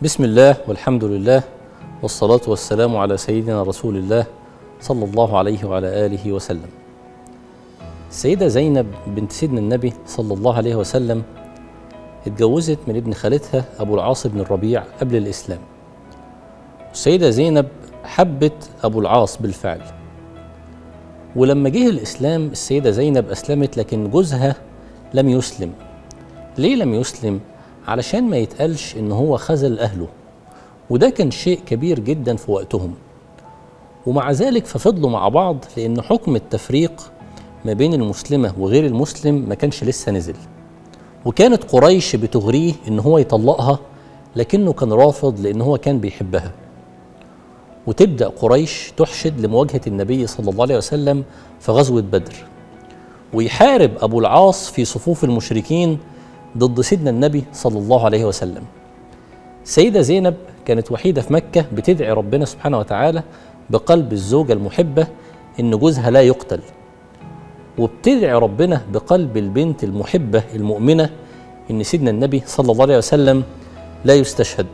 بسم الله والحمد لله والصلاة والسلام على سيدنا رسول الله صلى الله عليه وعلى آله وسلم السيدة زينب بنت سيدنا النبي صلى الله عليه وسلم اتجوزت من ابن خالتها أبو العاص بن الربيع قبل الإسلام السيدة زينب حبت أبو العاص بالفعل ولما جه الإسلام السيدة زينب أسلمت لكن جوزها لم يسلم ليه لم يسلم؟ علشان ما يتقالش إن هو خذل أهله وده كان شيء كبير جدا في وقتهم ومع ذلك ففضلوا مع بعض لأن حكم التفريق ما بين المسلمة وغير المسلم ما كانش لسه نزل وكانت قريش بتغريه إن هو يطلقها لكنه كان رافض لأن هو كان بيحبها وتبدأ قريش تحشد لمواجهة النبي صلى الله عليه وسلم في غزوة بدر ويحارب أبو العاص في صفوف المشركين ضد سيدنا النبي صلى الله عليه وسلم سيدة زينب كانت وحيدة في مكة بتدعي ربنا سبحانه وتعالى بقلب الزوجة المحبة إن جوزها لا يقتل وبتدعي ربنا بقلب البنت المحبة المؤمنة إن سيدنا النبي صلى الله عليه وسلم لا يستشهد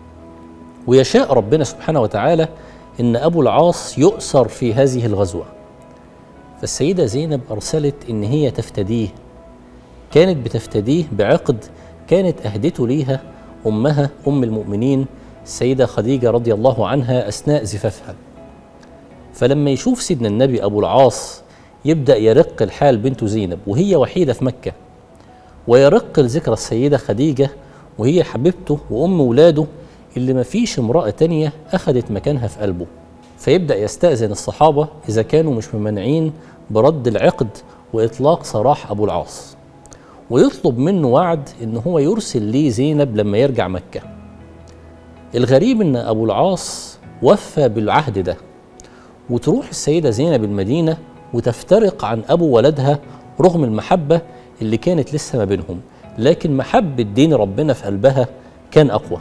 ويشاء ربنا سبحانه وتعالى إن أبو العاص يؤسر في هذه الغزوة فالسيدة زينب أرسلت إن هي تفتديه كانت بتفتديه بعقد كانت أهدته ليها أمها أم المؤمنين السيدة خديجة رضي الله عنها أثناء زفافها فلما يشوف سيدنا النبي أبو العاص يبدأ يرق الحال بنته زينب وهي وحيدة في مكة ويرق لذكرى السيدة خديجة وهي حبيبته وأم ولاده اللي ما فيش امرأة تانية أخذت مكانها في قلبه فيبدأ يستأذن الصحابة إذا كانوا مش ممانعين برد العقد وإطلاق سراح أبو العاص ويطلب منه وعد إن هو يرسل ليه زينب لما يرجع مكة الغريب إن أبو العاص وفى بالعهد ده وتروح السيدة زينب المدينة وتفترق عن أبو ولدها رغم المحبة اللي كانت لسه ما بينهم لكن محبة دين ربنا في قلبها كان أقوى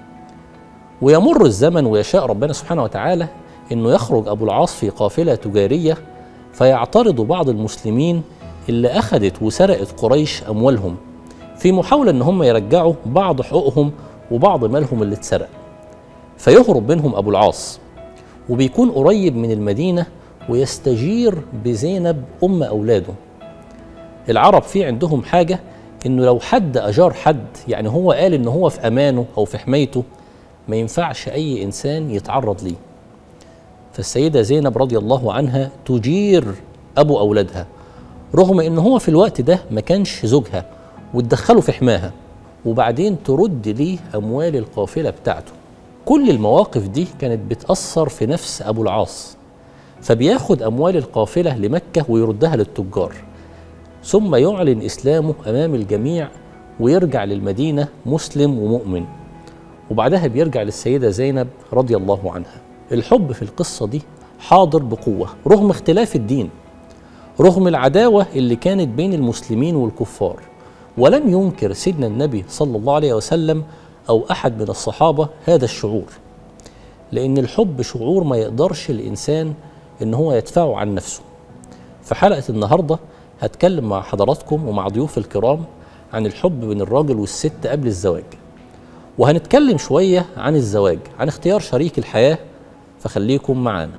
ويمر الزمن ويشاء ربنا سبحانه وتعالى انه يخرج ابو العاص في قافله تجاريه فيعترض بعض المسلمين اللي اخذت وسرقت قريش اموالهم في محاوله ان هم يرجعوا بعض حقوقهم وبعض مالهم اللي اتسرق فيهرب منهم ابو العاص وبيكون قريب من المدينه ويستجير بزينب ام اولاده العرب في عندهم حاجه انه لو حد اجار حد يعني هو قال ان هو في امانه او في حمايته ما ينفعش أي إنسان يتعرض ليه فالسيدة زينب رضي الله عنها تجير أبو أولادها رغم إن هو في الوقت ده ما كانش زوجها وتدخله في حماها وبعدين ترد ليه أموال القافلة بتاعته كل المواقف دي كانت بتأثر في نفس أبو العاص فبياخد أموال القافلة لمكة ويردها للتجار ثم يعلن إسلامه أمام الجميع ويرجع للمدينة مسلم ومؤمن وبعدها بيرجع للسيدة زينب رضي الله عنها الحب في القصة دي حاضر بقوة رغم اختلاف الدين رغم العداوة اللي كانت بين المسلمين والكفار ولم ينكر سيدنا النبي صلى الله عليه وسلم أو أحد من الصحابة هذا الشعور لأن الحب شعور ما يقدرش الإنسان إن هو يدفعه عن نفسه في حلقة النهاردة هتكلم مع حضراتكم ومع ضيوف الكرام عن الحب بين الراجل والست قبل الزواج وهنتكلم شوية عن الزواج عن اختيار شريك الحياة فخليكم معانا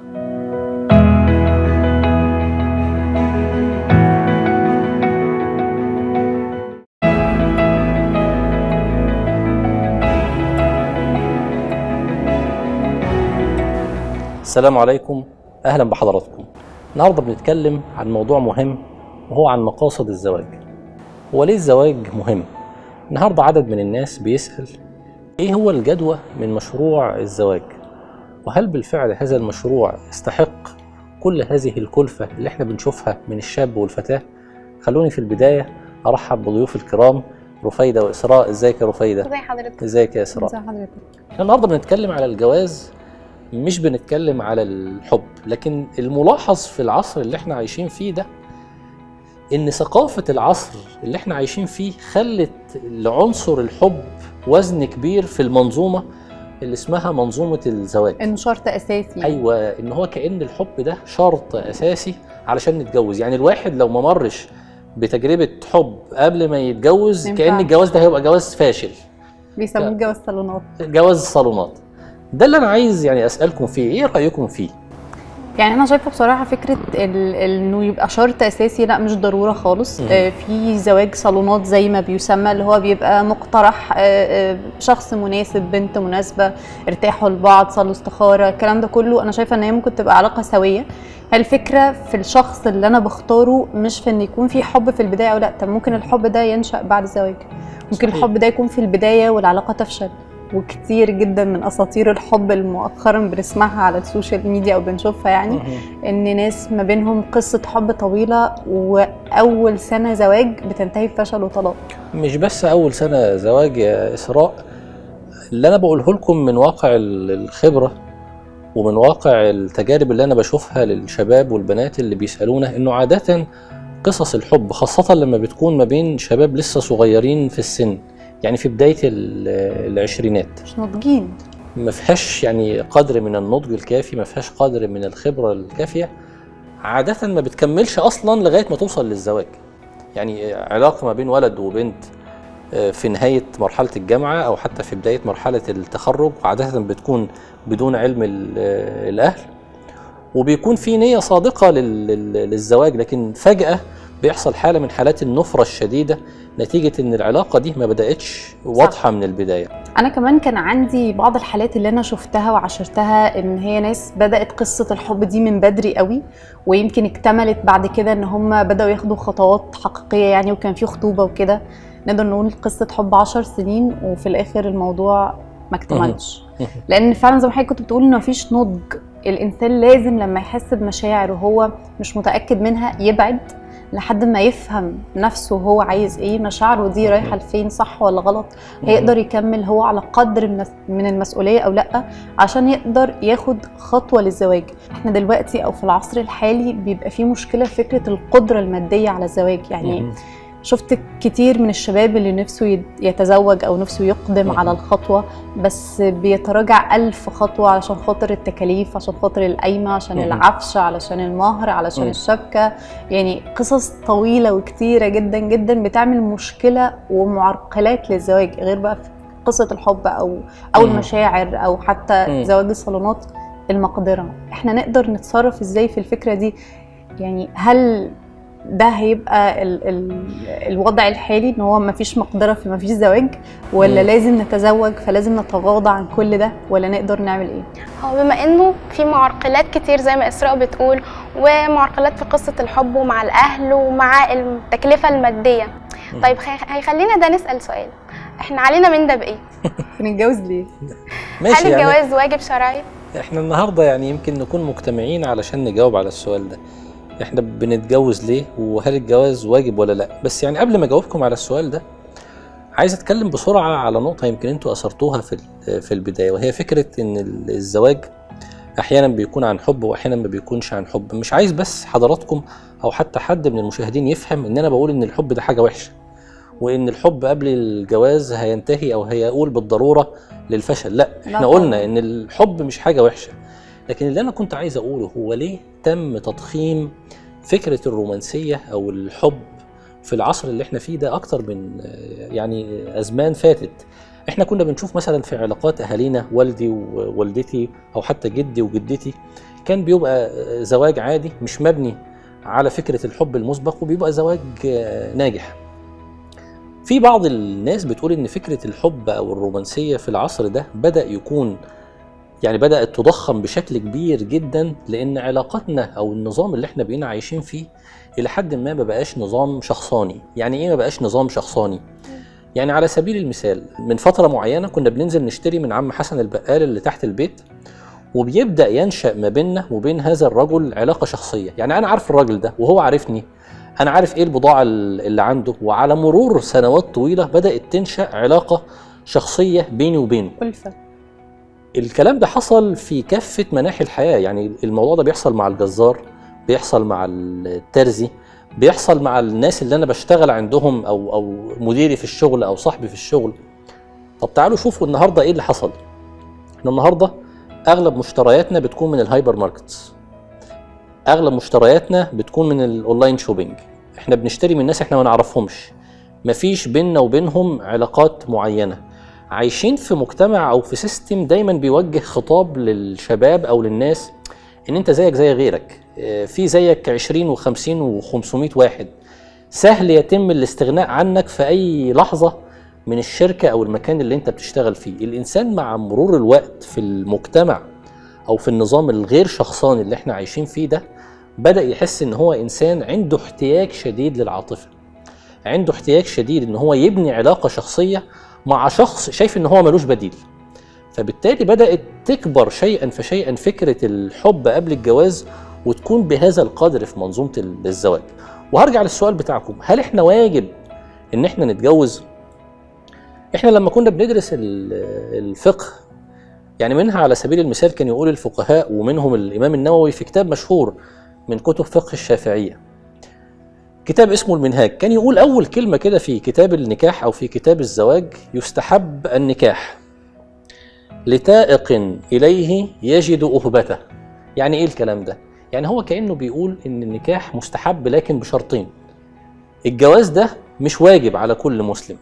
السلام عليكم أهلا بحضراتكم النهاردة بنتكلم عن موضوع مهم وهو عن مقاصد الزواج هو ليه الزواج مهم؟ النهاردة عدد من الناس بيسأل ايه هو الجدوى من مشروع الزواج وهل بالفعل هذا المشروع يستحق كل هذه الكلفة اللي احنا بنشوفها من الشاب والفتاة خلوني في البداية ارحب بضيوف الكرام رفيدة وإسراء ازيك يا رفيدة ازي حضرتك ازيك يا إسراء ازي حضرتك احنا النهارده بنتكلم على الجواز مش بنتكلم على الحب لكن الملاحظ في العصر اللي احنا عايشين فيه ده ان ثقافة العصر اللي احنا عايشين فيه خلت لعنصر الحب وزن كبير في المنظومة اللي اسمها منظومة الزواج انه شرط اساسي ايوه ان هو كأن الحب ده شرط اساسي علشان نتجوز يعني الواحد لو ما مرش بتجربة حب قبل ما يتجوز ما كأن ينفعش. الجواز ده هيبقى جواز فاشل بيسموه جواز صالونات جواز الصالونات ده اللي انا عايز يعني اسالكم فيه ايه رايكم فيه يعني انا شايفه بصراحه فكره ال- انه يبقى شرط اساسي لا مش ضروره خالص مم. آه، في زواج صالونات زي ما بيسمى اللي هو بيبقى مقترح آه، آه، شخص مناسب بنت مناسبه ارتاحوا لبعض صلوا استخاره الكلام ده كله انا شايفه ان هي ممكن تبقى علاقه سويه الفكره في الشخص اللي انا بختاره مش في ان يكون في حب في البدايه او لا طب ممكن الحب ده ينشا بعد الزواج ممكن صحيح. الحب ده يكون في البدايه والعلاقه تفشل وكتير جدا من اساطير الحب اللي مؤخرا بنسمعها على السوشيال ميديا او بنشوفها يعني ان ناس ما بينهم قصه حب طويله واول سنه زواج بتنتهي بفشل وطلاق مش بس اول سنه زواج يا اسراء اللي انا بقوله لكم من واقع ال- الخبره ومن واقع التجارب اللي انا بشوفها للشباب والبنات اللي بيسالونا انه عاده قصص الحب خاصه لما بتكون ما بين شباب لسه صغيرين في السن يعني في بدايه ال- العشرينات مش ناضجين ما فيهاش يعني قدر من النضج الكافي ما فيهاش قدر من الخبره الكافيه عاده ما بتكملش اصلا لغايه ما توصل للزواج يعني علاقه ما بين ولد وبنت آه، في نهايه مرحله الجامعه او حتى في بدايه مرحله التخرج عاده بتكون بدون علم ال- آه، الاهل وبيكون في نيه صادقه لل- لل- للزواج لكن فجاه بيحصل حاله من حالات النفره الشديده نتيجه ان العلاقه دي ما بداتش واضحه من البدايه انا كمان كان عندي بعض الحالات اللي انا شفتها وعاشرتها ان هي ناس بدات قصه الحب دي من بدري قوي ويمكن اكتملت بعد كده ان هم بداوا ياخدوا خطوات حقيقيه يعني وكان في خطوبه وكده نقدر نقول قصه حب عشر سنين وفي الاخر الموضوع ما اكتملش لان فعلا زي ما حضرتك كنت بتقول ان مفيش نضج الانسان لازم لما يحس بمشاعر وهو مش متاكد منها يبعد لحد ما يفهم نفسه هو عايز ايه مشاعره دي رايحه لفين صح ولا غلط هيقدر يكمل هو على قدر من من المسؤوليه او لا عشان يقدر ياخد خطوه للزواج احنا دلوقتي او في العصر الحالي بيبقى في مشكله في فكره القدره الماديه على الزواج يعني مهم. شفت كتير من الشباب اللي نفسه يت- يتزوج او نفسه يقدم مم. على الخطوه بس بيتراجع ألف خطوه علشان خاطر التكاليف عشان خاطر القايمه عشان مم. العفش علشان المهر علشان مم. الشبكه يعني قصص طويله وكتيره جدا جدا بتعمل مشكله ومعرقلات للزواج غير بقى في قصه الحب او او مم. المشاعر او حتى مم. زواج الصالونات المقدره احنا نقدر نتصرف ازاي في الفكره دي يعني هل ده هيبقى ال ال الوضع الحالي ان هو مفيش مقدره في مفيش زواج ولا مم. لازم نتزوج فلازم نتغاضى عن كل ده ولا نقدر نعمل ايه هو بما انه في معرقلات كتير زي ما اسراء بتقول ومعرقلات في قصه الحب ومع الاهل ومع التكلفه الماديه طيب خي- هيخلينا ده نسال سؤال احنا علينا من ده بايه بنتجوز ليه ماشي هل يعني الجواز واجب شرعي احنا النهارده يعني يمكن نكون مجتمعين علشان نجاوب على السؤال ده احنا بنتجوز ليه وهل الجواز واجب ولا لا بس يعني قبل ما اجاوبكم على السؤال ده عايز اتكلم بسرعه على نقطه يمكن انتوا اثرتوها في ال- في البدايه وهي فكره ان ال- الزواج احيانا بيكون عن حب واحيانا ما بيكونش عن حب مش عايز بس حضراتكم او حتى حد من المشاهدين يفهم ان انا بقول ان الحب ده حاجه وحشه وان الحب قبل الجواز هينتهي او هيقول بالضروره للفشل لا احنا لا قلنا طبعاً. ان الحب مش حاجه وحشه لكن اللي انا كنت عايز اقوله هو ليه تم تضخيم فكره الرومانسيه او الحب في العصر اللي احنا فيه ده اكتر من آه، يعني ازمان فاتت احنا كنا بنشوف مثلا في علاقات اهالينا والدي ووالدتي او حتى جدي وجدتي كان بيبقى آه، زواج عادي مش مبني على فكره الحب المسبق وبيبقى زواج آه، ناجح في بعض الناس بتقول ان فكره الحب او الرومانسيه في العصر ده بدا يكون يعني بدات تضخم بشكل كبير جدا لان علاقاتنا او النظام اللي احنا بقينا عايشين فيه الى حد ما ما بقاش نظام شخصاني يعني ايه ما بقاش نظام شخصاني يعني على سبيل المثال من فتره معينه كنا بننزل نشتري من عم حسن البقال اللي تحت البيت وبيبدا ينشا ما بيننا وبين هذا الرجل علاقه شخصيه يعني انا عارف الراجل ده وهو عارفني انا عارف ايه البضاعه اللي عنده وعلى مرور سنوات طويله بدات تنشا علاقه شخصيه بيني وبينه ألفة الكلام ده حصل في كافة مناحي الحياة يعني الموضوع ده بيحصل مع الجزار بيحصل مع الترزي بيحصل مع الناس اللي أنا بشتغل عندهم أو أو مديري في الشغل أو صاحبي في الشغل طب تعالوا شوفوا النهاردة إيه اللي حصل احنا النهاردة أغلب مشترياتنا بتكون من الهايبر ماركتس أغلب مشترياتنا بتكون من الأونلاين شوبينج احنا بنشتري من ناس احنا ما نعرفهمش مفيش بيننا وبينهم علاقات معينة عايشين في مجتمع او في سيستم دايما بيوجه خطاب للشباب او للناس ان انت زيك زي غيرك آه، في زيك 20 و50 و500 واحد سهل يتم الاستغناء عنك في اي لحظه من الشركه او المكان اللي انت بتشتغل فيه الانسان مع مرور الوقت في المجتمع او في النظام الغير شخصاني اللي احنا عايشين فيه ده بدا يحس ان هو انسان عنده احتياج شديد للعاطفه عنده احتياج شديد ان هو يبني علاقه شخصيه مع شخص شايف ان هو ملوش بديل فبالتالي بدات تكبر شيئا فشيئا فكره الحب قبل الجواز وتكون بهذا القدر في منظومه الزواج وهرجع للسؤال بتاعكم هل احنا واجب ان احنا نتجوز احنا لما كنا بندرس ال- الفقه يعني منها على سبيل المثال كان يقول الفقهاء ومنهم الامام النووي في كتاب مشهور من كتب فقه الشافعيه كتاب اسمه المنهاج كان يقول اول كلمه كده في كتاب النكاح او في كتاب الزواج يستحب النكاح لتائق اليه يجد اهبته يعني ايه الكلام ده يعني هو كانه بيقول ان النكاح مستحب لكن بشرطين الجواز ده مش واجب على كل مسلم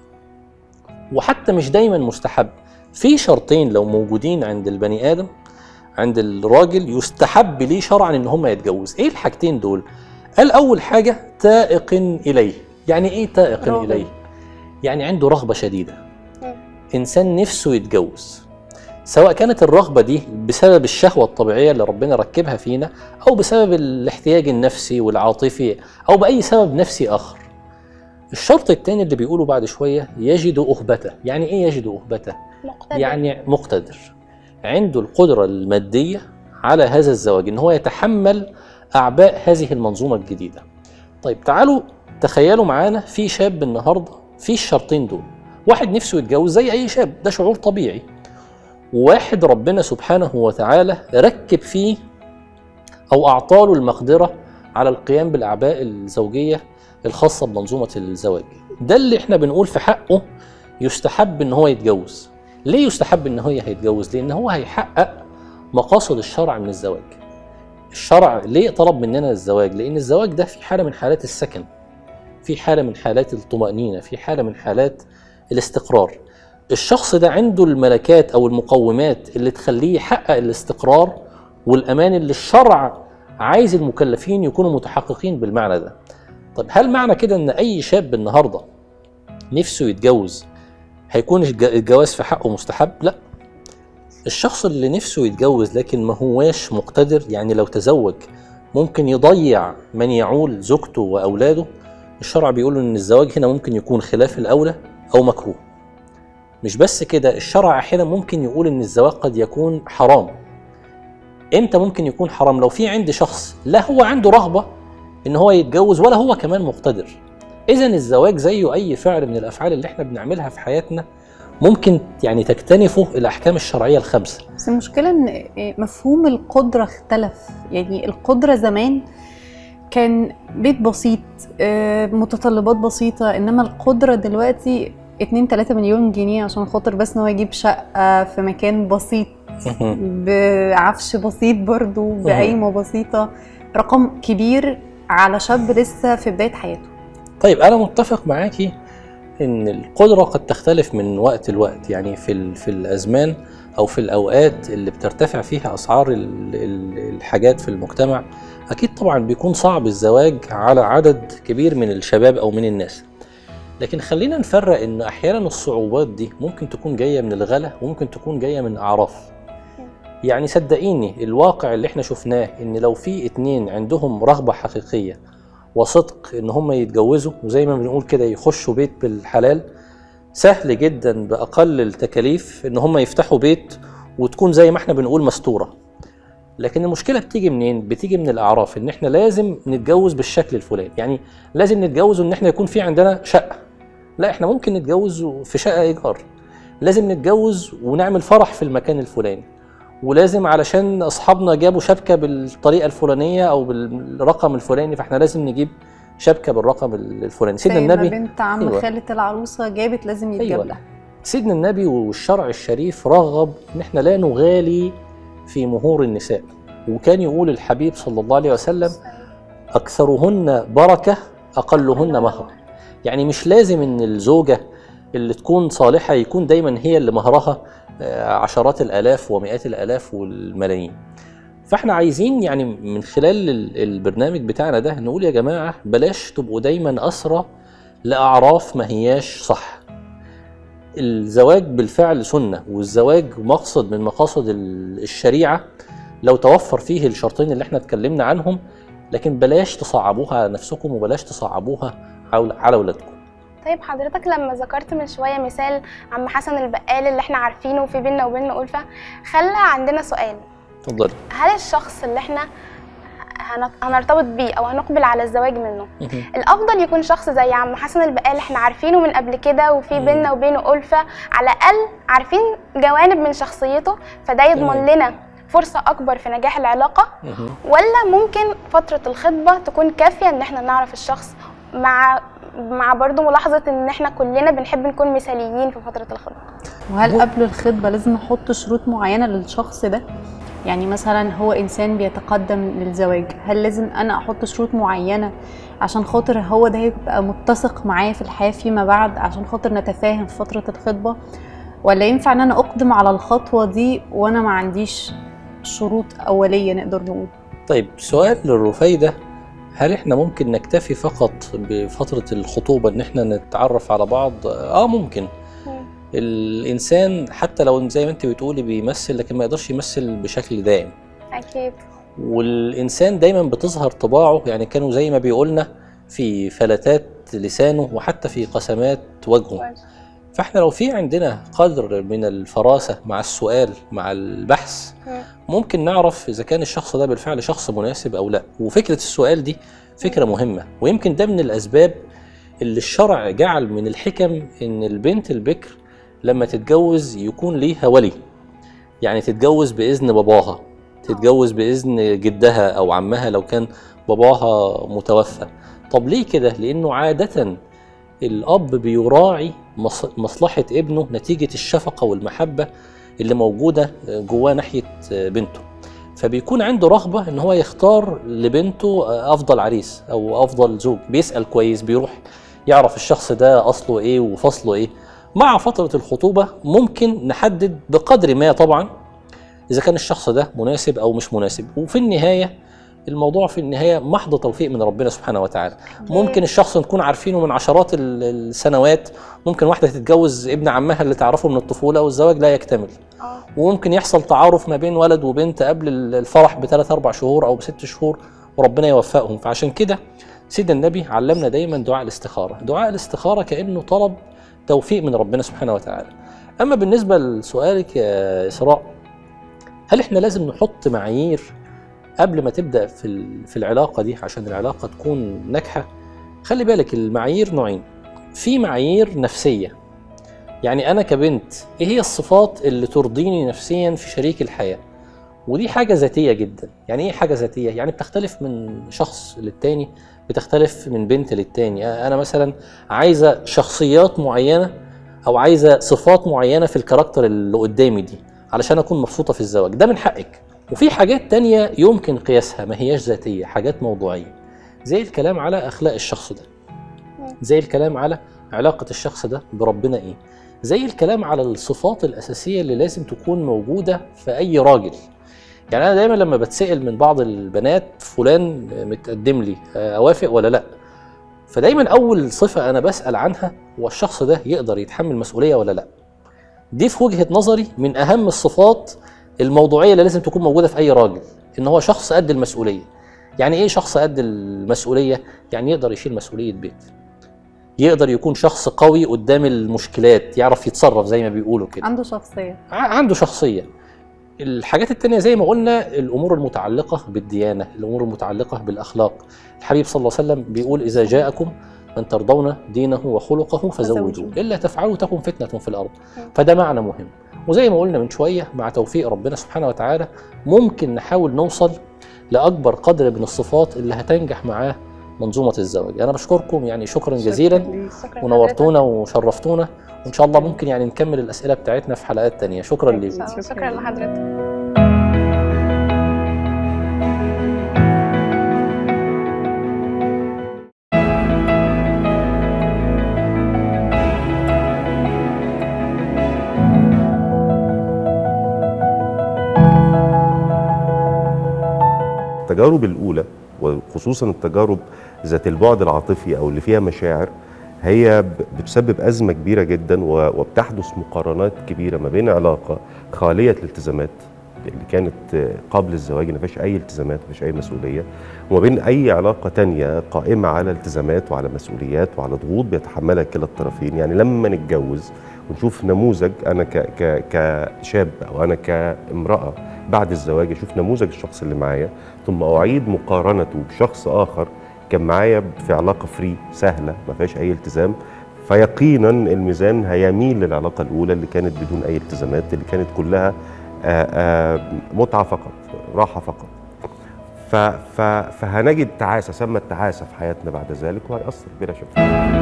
وحتى مش دايما مستحب في شرطين لو موجودين عند البني ادم عند الراجل يستحب ليه شرعا ان هم يتجوز ايه الحاجتين دول قال اول حاجه تائق اليه يعني ايه تائق راغب. اليه يعني عنده رغبه شديده مم. انسان نفسه يتجوز سواء كانت الرغبه دي بسبب الشهوه الطبيعيه اللي ربنا ركبها فينا او بسبب الاحتياج النفسي والعاطفي او باي سبب نفسي اخر الشرط الثاني اللي بيقوله بعد شويه يجد اهبته يعني ايه يجد اهبته مقتدر يعني مقتدر عنده القدرة المادية على هذا الزواج ان هو يتحمل اعباء هذه المنظومة الجديدة طيب تعالوا تخيلوا معانا في شاب النهاردة في الشرطين دول واحد نفسه يتجوز زي اي شاب ده شعور طبيعي وواحد ربنا سبحانه وتعالى ركب فيه او اعطاله المقدرة على القيام بالاعباء الزوجية الخاصة بمنظومة الزواج ده اللي احنا بنقول في حقه يستحب ان هو يتجوز ليه يستحب ان هو هيتجوز لان هو هيحقق مقاصد الشرع من الزواج الشرع ليه طلب مننا الزواج لان الزواج ده في حاله من حالات السكن في حاله من حالات الطمانينه في حاله من حالات الاستقرار الشخص ده عنده الملكات او المقومات اللي تخليه يحقق الاستقرار والامان اللي الشرع عايز المكلفين يكونوا متحققين بالمعنى ده طب هل معنى كده ان اي شاب النهارده نفسه يتجوز هيكون الج- الجواز في حقه مستحب لا الشخص اللي نفسه يتجوز لكن ما هواش مقتدر يعني لو تزوج ممكن يضيع من يعول زوجته واولاده الشرع بيقول ان الزواج هنا ممكن يكون خلاف الاولى او مكروه مش بس كده الشرع احيانا ممكن يقول ان الزواج قد يكون حرام امتى ممكن يكون حرام لو في عند شخص لا هو عنده رغبه ان هو يتجوز ولا هو كمان مقتدر اذا الزواج زيه اي فعل من الافعال اللي احنا بنعملها في حياتنا ممكن يعني تكتنفه الاحكام الشرعيه الخمسه بس المشكلة ان مفهوم القدرة اختلف يعني القدرة زمان كان بيت بسيط آه، متطلبات بسيطة انما القدرة دلوقتي 2 3 مليون جنيه عشان خاطر بس ان هو يجيب شقة في مكان بسيط بعفش بسيط برضو بقايمة بسيطة رقم كبير على شاب لسه في بداية حياته طيب انا متفق معاكي ان القدره قد تختلف من وقت لوقت يعني في ال- في الازمان او في الاوقات اللي بترتفع فيها اسعار ال- ال- الحاجات في المجتمع اكيد طبعا بيكون صعب الزواج على عدد كبير من الشباب او من الناس لكن خلينا نفرق ان احيانا الصعوبات دي ممكن تكون جايه من الغلا وممكن تكون جايه من اعراف يعني صدقيني الواقع اللي احنا شفناه ان لو في اتنين عندهم رغبه حقيقيه وصدق ان هم يتجوزوا وزي ما بنقول كده يخشوا بيت بالحلال سهل جدا باقل التكاليف ان هم يفتحوا بيت وتكون زي ما احنا بنقول مستوره لكن المشكله بتيجي منين بتيجي من الاعراف ان احنا لازم نتجوز بالشكل الفلاني يعني لازم نتجوز ان احنا يكون في عندنا شقه لا احنا ممكن نتجوز في شقه ايجار لازم نتجوز ونعمل فرح في المكان الفلاني ولازم علشان اصحابنا جابوا شبكه بالطريقه الفلانيه او بالرقم الفلاني فاحنا لازم نجيب شبكه بالرقم الفلاني سيدنا زي ما النبي بنت عم أيوة. خالة العروسة جابت لازم يتجاب أيوة. لها سيدنا النبي والشرع الشريف رغب ان احنا لا نغالي في مهور النساء وكان يقول الحبيب صلى الله عليه وسلم اكثرهن بركه اقلهن مهر يعني مش لازم ان الزوجه اللي تكون صالحه يكون دايما هي اللي مهرها آه، عشرات الالاف ومئات الالاف والملايين فاحنا عايزين يعني من خلال ال- البرنامج بتاعنا ده نقول يا جماعه بلاش تبقوا دايما اسرى لاعراف ما هياش صح الزواج بالفعل سنه والزواج مقصد من مقاصد ال- الشريعه لو توفر فيه الشرطين اللي احنا اتكلمنا عنهم لكن بلاش تصعبوها على نفسكم وبلاش تصعبوها على على اولادكم طيب حضرتك لما ذكرت من شويه مثال عم حسن البقال اللي احنا عارفينه وفي بينا وبينه ألفة خلى عندنا سؤال اتفضلي هل الشخص اللي احنا هن- هنرتبط بيه او هنقبل على الزواج منه الافضل يكون شخص زي عم حسن البقال احنا عارفينه من قبل كده وفي مم. بينا وبينه ألفة على الاقل عارفين جوانب من شخصيته فده يضمن تمام. لنا فرصة أكبر في نجاح العلاقة مهم. ولا ممكن فترة الخطبة تكون كافية إن احنا نعرف الشخص مع مع برضو ملاحظة إن احنا كلنا بنحب نكون مثاليين في فترة الخطبة وهل قبل الخطبه لازم نحط شروط معينه للشخص ده يعني مثلا هو انسان بيتقدم للزواج هل لازم انا احط شروط معينه عشان خاطر هو ده يبقى متسق معايا في الحياه فيما بعد عشان خاطر نتفاهم في فتره الخطبه ولا ينفع ان انا اقدم على الخطوه دي وانا ما عنديش شروط اوليه نقدر نقول طيب سؤال للرفايدة هل احنا ممكن نكتفي فقط بفترة الخطوبة ان احنا نتعرف على بعض؟ اه ممكن الانسان حتى لو زي ما انت بتقولي بيمثل لكن ما يقدرش يمثل بشكل دائم أكيد والانسان دايما بتظهر طباعه يعني كانوا زي ما بيقولنا في فلتات لسانه وحتى في قسمات وجهه فاحنا لو في عندنا قدر من الفراسة مع السؤال مع البحث مم. ممكن نعرف اذا كان الشخص ده بالفعل شخص مناسب او لا وفكرة السؤال دي فكرة مهمة ويمكن ده من الاسباب اللي الشرع جعل من الحكم ان البنت البكر لما تتجوز يكون ليها ولي يعني تتجوز باذن باباها تتجوز باذن جدها او عمها لو كان باباها متوفى طب ليه كده لانه عاده الاب بيراعي مص- مصلحه ابنه نتيجه الشفقه والمحبه اللي موجوده جواه ناحيه بنته فبيكون عنده رغبه ان هو يختار لبنته افضل عريس او افضل زوج بيسال كويس بيروح يعرف الشخص ده اصله ايه وفصله ايه مع فتره الخطوبه ممكن نحدد بقدر ما طبعا اذا كان الشخص ده مناسب او مش مناسب وفي النهايه الموضوع في النهايه محض توفيق من ربنا سبحانه وتعالى ممكن الشخص نكون عارفينه من عشرات ال- السنوات ممكن واحده تتجوز ابن عمها اللي تعرفه من الطفوله والزواج لا يكتمل اه وممكن يحصل تعارف ما بين ولد وبنت قبل ال- الفرح بثلاث اربع شهور او بست شهور وربنا يوفقهم فعشان كده سيدنا النبي علمنا دايما دعاء الاستخاره دعاء الاستخاره كانه طلب توفيق من ربنا سبحانه وتعالى اما بالنسبه لسؤالك يا اسراء هل احنا لازم نحط معايير قبل ما تبدا في ال- في العلاقه دي عشان العلاقه تكون ناجحه خلي بالك المعايير نوعين في معايير نفسيه يعني انا كبنت ايه هي الصفات اللي ترضيني نفسيا في شريك الحياه ودي حاجه ذاتيه جدا يعني ايه حاجه ذاتيه يعني بتختلف من شخص للتاني بتختلف من بنت للتاني انا مثلا عايزه شخصيات معينه او عايزه صفات معينه في الكاركتر اللي قدامي دي علشان اكون مبسوطه في الزواج ده من حقك وفي حاجات تانية يمكن قياسها ما هياش ذاتيه حاجات موضوعيه زي الكلام على اخلاق الشخص ده زي الكلام على علاقه الشخص ده بربنا ايه زي الكلام على الصفات الاساسيه اللي لازم تكون موجوده في اي راجل يعني انا دايما لما بتسال من بعض البنات فلان متقدم لي اوافق ولا لا فدايما اول صفه انا بسال عنها هو الشخص ده يقدر يتحمل مسؤوليه ولا لا دي في وجهه نظري من اهم الصفات الموضوعيه اللي لازم تكون موجوده في اي راجل ان هو شخص قد المسؤوليه يعني ايه شخص قد المسؤوليه يعني يقدر يشيل مسؤوليه بيت يقدر يكون شخص قوي قدام المشكلات يعرف يتصرف زي ما بيقولوا كده عنده شخصيه ع- عنده شخصيه الحاجات التانية زي ما قلنا الأمور المتعلقة بالديانة الأمور المتعلقة بالأخلاق الحبيب صلى الله عليه وسلم بيقول إذا جاءكم من ترضون دينه وخلقه فزوجوه فزوجوه. إلا تفعلوا تكن فتنة في الأرض فده معنى مهم وزي ما قلنا من شوية مع توفيق ربنا سبحانه وتعالى ممكن نحاول نوصل لأكبر قدر من الصفات اللي هتنجح معاه منظومة الزواج أنا بشكركم يعني شكرا جزيلا شكرا ونورتونا وشرفتونا وإن شاء الله ممكن يعني نكمل الأسئلة بتاعتنا في حلقات تانية شكرا لكم حضرتك. شكرا لحضرتك التجارب الاولى وخصوصا التجارب ذات البعد العاطفي او اللي فيها مشاعر هي ب- بتسبب ازمه كبيره جدا و- وبتحدث مقارنات كبيره ما بين علاقه خاليه الالتزامات اللي كانت آه، قبل الزواج ما فيهاش اي التزامات ما فيهاش اي مسؤوليه وما بين اي علاقه تانية قائمه على التزامات وعلى مسؤوليات وعلى ضغوط بيتحملها كلا الطرفين يعني لما نتجوز ونشوف نموذج انا ك ك كشاب او انا كامراه بعد الزواج اشوف نموذج الشخص اللي معايا ثم اعيد مقارنته بشخص اخر كان معايا في علاقه فري سهله ما فيهاش اي التزام فيقينا الميزان هيميل للعلاقه الاولى اللي كانت بدون اي التزامات اللي كانت كلها آآ آآ متعه فقط راحه فقط ف ف فهنجد تعاسه سمى التعاسه في حياتنا بعد ذلك وهيأثر بلا شك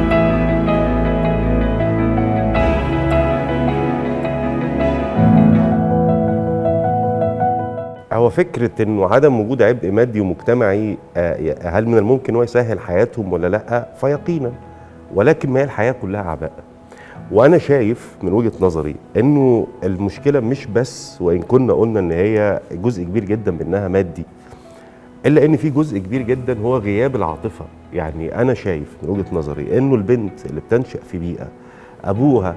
هو فكرة انه عدم وجود عبء مادي ومجتمعي آه، هل من الممكن هو يسهل حياتهم ولا لا؟ فيقينا ولكن ما هي الحياة كلها عباء. وانا شايف من وجهة نظري انه المشكلة مش بس وان كنا قلنا ان هي جزء كبير جدا منها مادي الا ان في جزء كبير جدا هو غياب العاطفة، يعني انا شايف من وجهة نظري انه البنت اللي بتنشأ في بيئة ابوها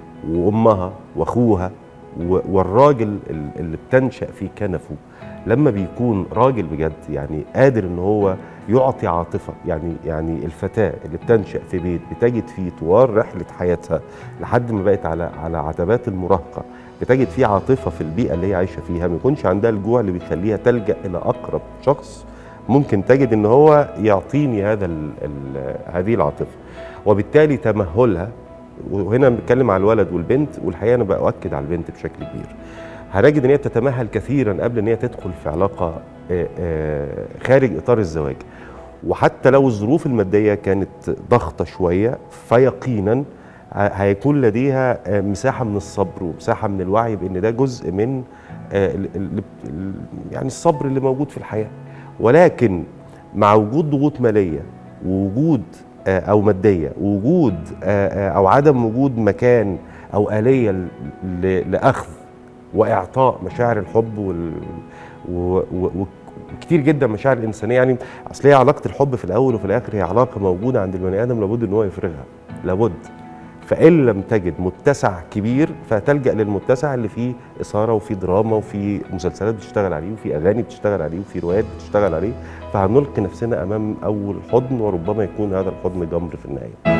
وامها واخوها و- والراجل ال- اللي بتنشأ في كنفه لما بيكون راجل بجد يعني قادر ان هو يعطي عاطفه يعني يعني الفتاه اللي بتنشأ في بيت بتجد فيه طوال رحله حياتها لحد ما بقت على على عتبات المراهقه بتجد فيه عاطفه في البيئه اللي هي عايشه فيها ما يكونش عندها الجوع اللي بيخليها تلجأ الى اقرب شخص ممكن تجد ان هو يعطيني هذا ال ال هذه العاطفه وبالتالي تمهلها وهنا بنتكلم على الولد والبنت والحقيقه انا باؤكد على البنت بشكل كبير هنجد ان هي تتمهل كثيرا قبل ان هي تدخل في علاقه آه، آه، خارج اطار الزواج وحتى لو الظروف الماديه كانت ضغطه شويه فيقينا ه- هيكون لديها آه، مساحه من الصبر ومساحه من الوعي بان ده جزء من آه، ال- ال- ال- يعني الصبر اللي موجود في الحياه ولكن مع وجود ضغوط ماليه ووجود آه، او ماديه ووجود آه، آه، او عدم وجود مكان او اليه ل- ل- لاخذ واعطاء مشاعر الحب وال و... و... وكتير جدا مشاعر الانسانيه يعني اصل هي علاقه الحب في الاول وفي الاخر هي علاقه موجوده عند البني ادم لابد ان هو يفرغها لابد فان لم تجد متسع كبير فتلجا للمتسع اللي فيه اثاره وفيه دراما وفيه مسلسلات بتشتغل عليه وفيه اغاني بتشتغل عليه وفيه روايات بتشتغل عليه فهنلقي نفسنا امام اول حضن وربما يكون هذا الحضن جمر في النهايه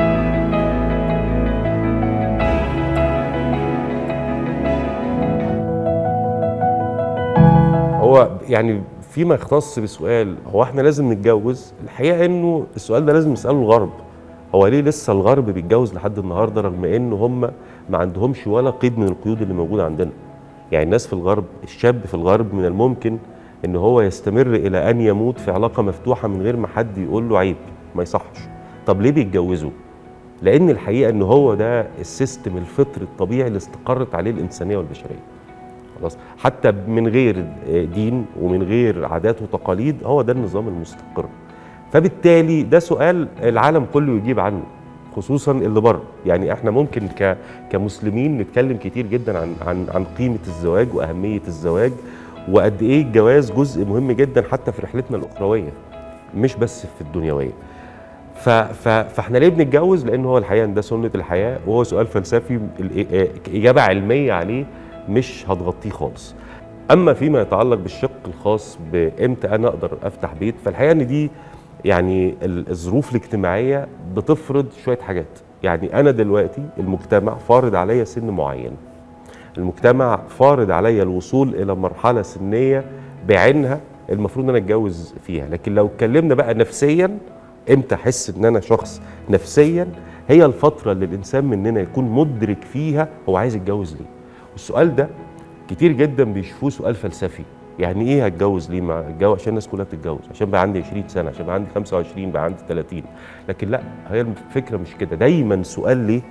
هو يعني فيما يختص بسؤال هو احنا لازم نتجوز الحقيقه انه السؤال ده لازم نساله الغرب هو ليه لسه الغرب بيتجوز لحد النهارده رغم ان هم ما عندهمش ولا قيد من القيود اللي موجوده عندنا يعني الناس في الغرب الشاب في الغرب من الممكن ان هو يستمر الى ان يموت في علاقه مفتوحه من غير ما حد يقول له عيب ما يصحش طب ليه بيتجوزوا لان الحقيقه ان هو ده السيستم الفطري الطبيعي اللي استقرت عليه الانسانيه والبشريه خلاص حتى من غير دين ومن غير عادات وتقاليد هو ده النظام المستقر فبالتالي ده سؤال العالم كله يجيب عنه خصوصا اللي بره يعني احنا ممكن ك كمسلمين نتكلم كتير جدا عن عن عن قيمه الزواج واهميه الزواج وقد ايه الجواز جزء مهم جدا حتى في رحلتنا الاخرويه مش بس في الدنيويه ف ف فاحنا ليه بنتجوز لان هو الحقيقه إن ده سنه الحياه وهو سؤال فلسفي الإ- اجابه علميه عليه مش هتغطيه خالص اما فيما يتعلق بالشق الخاص بامتى انا اقدر افتح بيت فالحقيقه ان دي يعني ال- الظروف الاجتماعيه بتفرض شويه حاجات يعني انا دلوقتي المجتمع فارض عليا سن معين المجتمع فارض عليا الوصول الى مرحله سنيه بعينها المفروض ان انا اتجوز فيها لكن لو اتكلمنا بقى نفسيا امتى احس ان انا شخص نفسيا هي الفتره اللي الانسان مننا يكون مدرك فيها هو عايز يتجوز ليه والسؤال ده كتير جدا بيشوفوه سؤال فلسفي يعني ايه هتجوز ليه مع الجو عشان الناس كلها بتتجوز عشان بقى عندي 20 سنه عشان بقى عندي 25 بقى عندي 30 لكن لا هي الفكره مش كده دايما سؤال ليه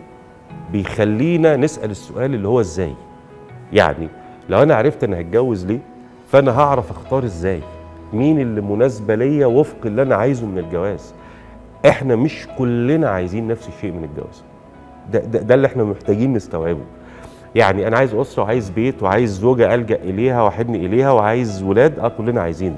بيخلينا نسال السؤال اللي هو ازاي يعني لو انا عرفت انا هتجوز ليه فانا هعرف اختار ازاي مين اللي مناسبه ليا وفق اللي انا عايزه من الجواز احنا مش كلنا عايزين نفس الشيء من الجواز ده, ده, ده اللي احنا محتاجين نستوعبه يعني انا عايز اسره وعايز بيت وعايز زوجه الجا اليها واحن اليها وعايز ولاد اه كلنا عايزين ده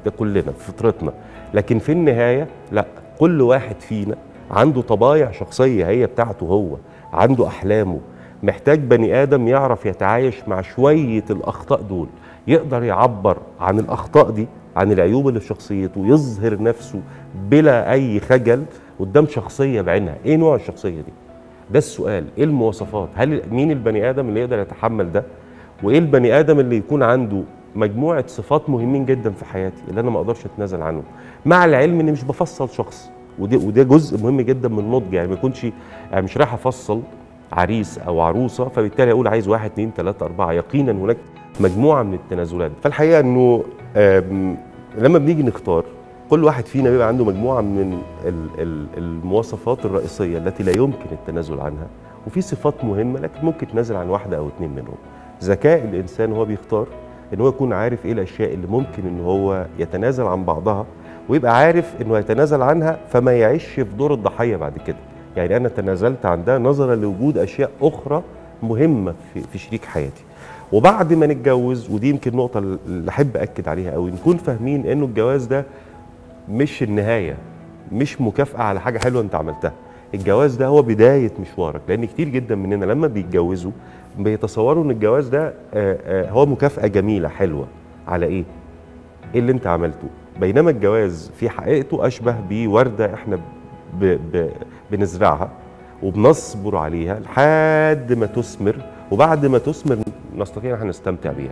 ده كلنا في فطرتنا لكن في النهايه لا كل واحد فينا عنده طبايع شخصيه هي بتاعته هو عنده احلامه محتاج بني ادم يعرف يتعايش مع شويه الاخطاء دول يقدر يعبر عن الاخطاء دي عن العيوب اللي في شخصيته يظهر نفسه بلا اي خجل قدام شخصيه بعينها ايه نوع الشخصيه دي ده السؤال ايه المواصفات هل مين البني ادم اللي يقدر يتحمل ده وايه البني ادم اللي يكون عنده مجموعه صفات مهمين جدا في حياتي اللي انا ما اقدرش اتنازل عنهم مع العلم اني مش بفصل شخص وده وده جزء مهم جدا من النضج يعني ما يكونش يعني مش رايح افصل عريس او عروسه فبالتالي اقول عايز واحد اثنين ثلاثه اربعه يقينا هناك مجموعه من التنازلات فالحقيقه انه آم، لما بنيجي نختار كل واحد فينا بيبقى عنده مجموعه من ال- ال- المواصفات الرئيسيه التي لا يمكن التنازل عنها وفي صفات مهمه لكن ممكن تنازل عن واحده او اثنين منهم ذكاء الانسان وهو بيختار ان هو يكون عارف ايه الاشياء اللي ممكن ان هو يتنازل عن بعضها ويبقى عارف انه يتنازل عنها فما يعيش في دور الضحيه بعد كده يعني انا تنازلت عن ده نظرا لوجود اشياء اخرى مهمه في, في شريك حياتي وبعد ما نتجوز ودي يمكن نقطه اللي احب اكد عليها قوي نكون فاهمين انه الجواز ده مش النهايه مش مكافاه على حاجه حلوه انت عملتها الجواز ده هو بدايه مشوارك لان كتير جدا مننا لما بيتجوزوا بيتصوروا ان الجواز ده آه، آه، هو مكافاه جميله حلوه على ايه ايه اللي انت عملته بينما الجواز في حقيقته اشبه بورده احنا ب... ب... بنزرعها وبنصبر عليها لحد ما تثمر وبعد ما تثمر نستطيع ان احنا نستمتع بيها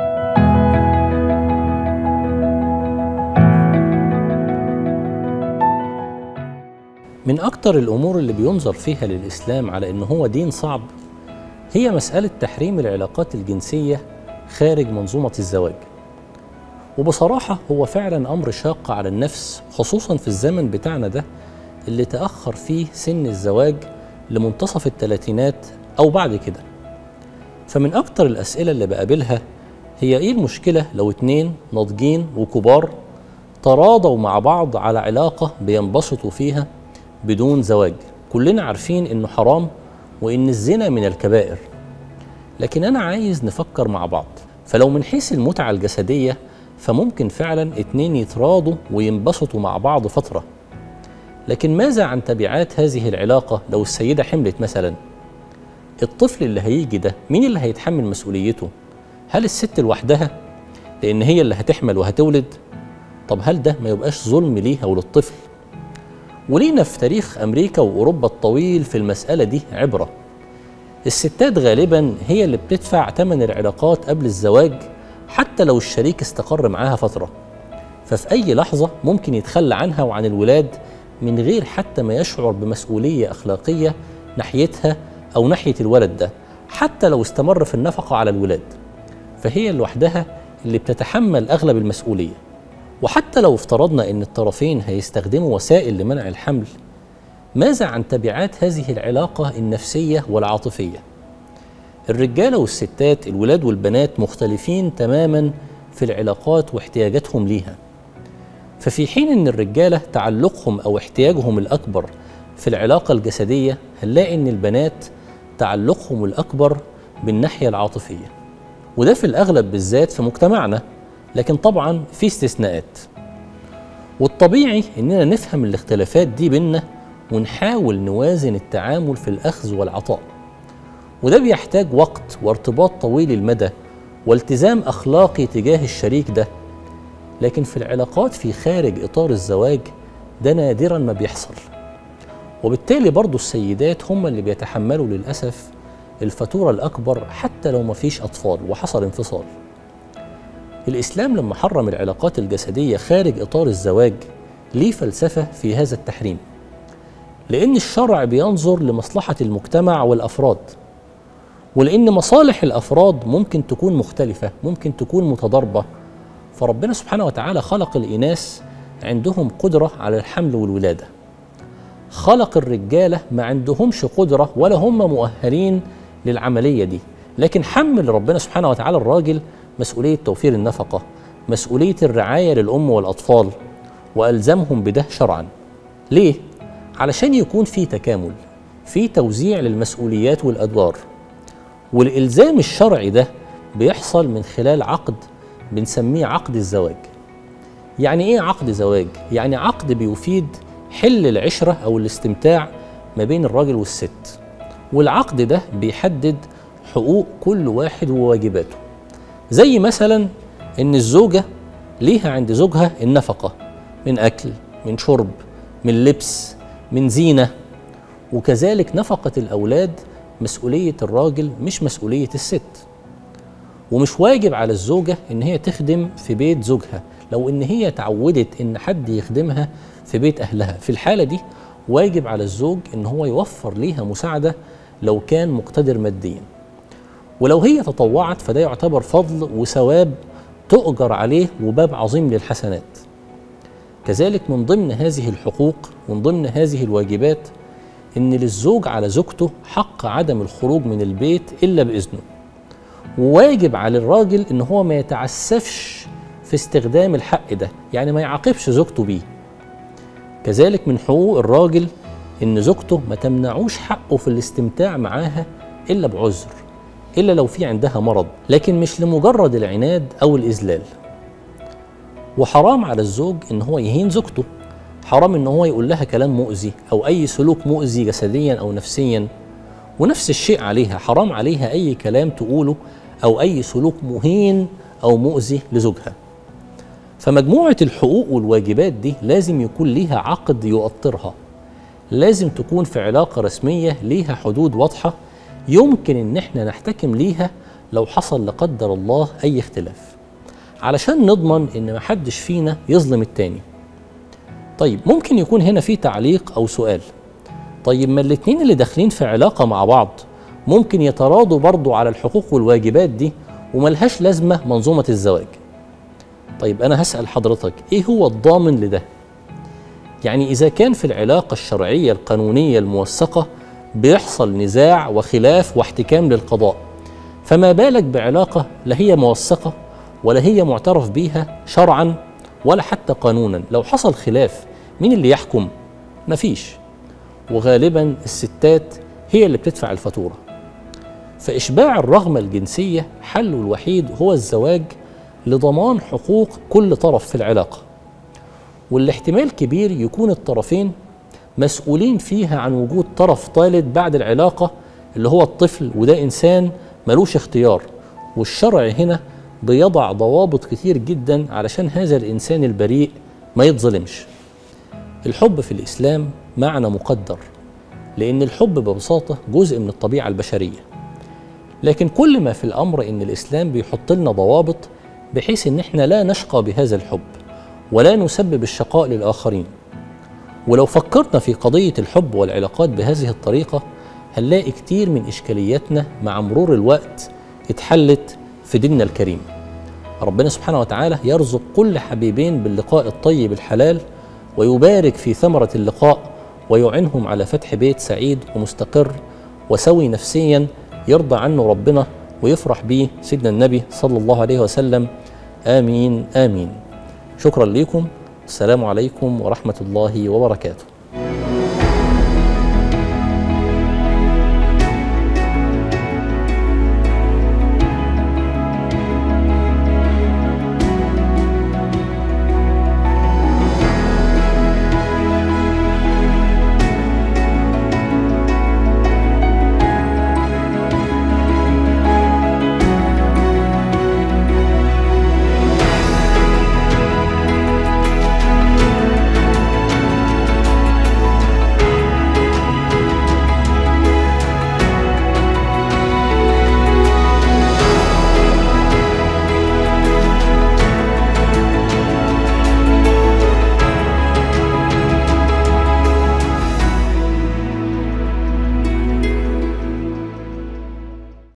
من أكتر الأمور اللي بينظر فيها للإسلام على إن هو دين صعب هي مسألة تحريم العلاقات الجنسية خارج منظومة الزواج وبصراحة هو فعلا أمر شاق على النفس خصوصا في الزمن بتاعنا ده اللي تأخر فيه سن الزواج لمنتصف الثلاثينات أو بعد كده فمن أكتر الأسئلة اللي بقابلها هي إيه المشكلة لو اتنين ناضجين وكبار تراضوا مع بعض على علاقة بينبسطوا فيها بدون زواج كلنا عارفين إنه حرام وإن الزنا من الكبائر لكن أنا عايز نفكر مع بعض فلو من حيث المتعة الجسدية فممكن فعلا اتنين يتراضوا وينبسطوا مع بعض فترة لكن ماذا عن تبعات هذه العلاقة لو السيدة حملت مثلا الطفل اللي هيجي ده مين اللي هيتحمل مسؤوليته هل الست لوحدها لأن هي اللي هتحمل وهتولد طب هل ده ما يبقاش ظلم ليها وللطفل ولينا في تاريخ أمريكا وأوروبا الطويل في المسألة دي عبرة الستات غالبا هي اللي بتدفع ثمن العلاقات قبل الزواج حتى لو الشريك استقر معاها فترة ففي أي لحظة ممكن يتخلى عنها وعن الولاد من غير حتى ما يشعر بمسؤولية أخلاقية ناحيتها أو ناحية الولد ده حتى لو استمر في النفقة على الولاد فهي لوحدها اللي بتتحمل أغلب المسؤولية وحتى لو افترضنا أن الطرفين هيستخدموا وسائل لمنع الحمل ماذا عن تبعات هذه العلاقة النفسية والعاطفية؟ الرجالة والستات الولاد والبنات مختلفين تماما في العلاقات واحتياجاتهم ليها ففي حين ان الرجالة تعلقهم او احتياجهم الاكبر في العلاقة الجسدية هنلاقي ان البنات تعلقهم الاكبر بالناحية العاطفية وده في الاغلب بالذات في مجتمعنا لكن طبعا في استثناءات والطبيعي اننا نفهم الاختلافات دي بينا ونحاول نوازن التعامل في الاخذ والعطاء وده بيحتاج وقت وارتباط طويل المدى والتزام اخلاقي تجاه الشريك ده لكن في العلاقات في خارج اطار الزواج ده نادرا ما بيحصل وبالتالي برضو السيدات هم اللي بيتحملوا للاسف الفاتوره الاكبر حتى لو ما فيش اطفال وحصل انفصال الاسلام لما حرم العلاقات الجسديه خارج اطار الزواج ليه فلسفه في هذا التحريم لان الشرع بينظر لمصلحه المجتمع والافراد ولان مصالح الافراد ممكن تكون مختلفه ممكن تكون متضاربه فربنا سبحانه وتعالى خلق الاناث عندهم قدره على الحمل والولاده خلق الرجاله ما عندهمش قدره ولا هم مؤهلين للعمليه دي لكن حمل ربنا سبحانه وتعالى الراجل مسؤوليه توفير النفقه مسؤوليه الرعايه للام والاطفال والزمهم بده شرعا ليه علشان يكون في تكامل في توزيع للمسؤوليات والادوار والالزام الشرعي ده بيحصل من خلال عقد بنسميه عقد الزواج يعني ايه عقد زواج يعني عقد بيفيد حل العشره او الاستمتاع ما بين الراجل والست والعقد ده بيحدد حقوق كل واحد وواجباته زي مثلا ان الزوجه ليها عند زوجها النفقه من اكل من شرب من لبس من زينه وكذلك نفقه الاولاد مسؤوليه الراجل مش مسؤوليه الست ومش واجب على الزوجه ان هي تخدم في بيت زوجها لو ان هي اتعودت ان حد يخدمها في بيت اهلها في الحاله دي واجب على الزوج ان هو يوفر ليها مساعده لو كان مقتدر ماديا ولو هي تطوعت فده يعتبر فضل وثواب تؤجر عليه وباب عظيم للحسنات كذلك من ضمن هذه الحقوق ومن ضمن هذه الواجبات ان للزوج على زوجته حق عدم الخروج من البيت الا باذنه وواجب على الراجل ان هو ما يتعسفش في استخدام الحق ده يعني ما يعاقبش زوجته بيه كذلك من حقوق الراجل ان زوجته ما تمنعوش حقه في الاستمتاع معاها الا بعذر الا لو في عندها مرض لكن مش لمجرد العناد او الاذلال وحرام على الزوج ان هو يهين زوجته حرام ان هو يقول لها كلام مؤذي او اي سلوك مؤذي جسديا او نفسيا ونفس الشيء عليها حرام عليها اي كلام تقوله او اي سلوك مهين او مؤذي لزوجها فمجموعه الحقوق والواجبات دي لازم يكون ليها عقد يؤطرها لازم تكون في علاقه رسميه ليها حدود واضحه يمكن ان احنا نحتكم ليها لو حصل لا قدر الله اي اختلاف علشان نضمن ان محدش فينا يظلم التاني طيب ممكن يكون هنا في تعليق او سؤال طيب ما الاتنين اللي داخلين في علاقه مع بعض ممكن يتراضوا برضو على الحقوق والواجبات دي وملهاش لازمه منظومه الزواج طيب انا هسال حضرتك ايه هو الضامن لده يعني اذا كان في العلاقه الشرعيه القانونيه الموثقه بيحصل نزاع وخلاف واحتكام للقضاء فما بالك بعلاقه لا هي موثقه ولا هي معترف بيها شرعا ولا حتى قانونا لو حصل خلاف مين اللي يحكم مفيش وغالبا الستات هي اللي بتدفع الفاتوره فاشباع الرغبه الجنسيه حله الوحيد هو الزواج لضمان حقوق كل طرف في العلاقه والاحتمال كبير يكون الطرفين مسؤولين فيها عن وجود طرف ثالث بعد العلاقه اللي هو الطفل وده انسان ملوش اختيار والشرع هنا بيضع ضوابط كتير جدا علشان هذا الانسان البريء ما يتظلمش الحب في الاسلام معنى مقدر لان الحب ببساطه جزء من الطبيعه البشريه لكن كل ما في الامر ان الاسلام بيحط لنا ضوابط بحيث ان احنا لا نشقى بهذا الحب ولا نسبب الشقاء للاخرين ولو فكرنا في قضيه الحب والعلاقات بهذه الطريقه هنلاقي كتير من اشكالياتنا مع مرور الوقت اتحلت في ديننا الكريم ربنا سبحانه وتعالى يرزق كل حبيبين باللقاء الطيب الحلال ويبارك في ثمره اللقاء ويعنهم على فتح بيت سعيد ومستقر وسوي نفسيا يرضى عنه ربنا ويفرح به سيدنا النبي صلى الله عليه وسلم امين امين شكرا لكم السلام عليكم ورحمه الله وبركاته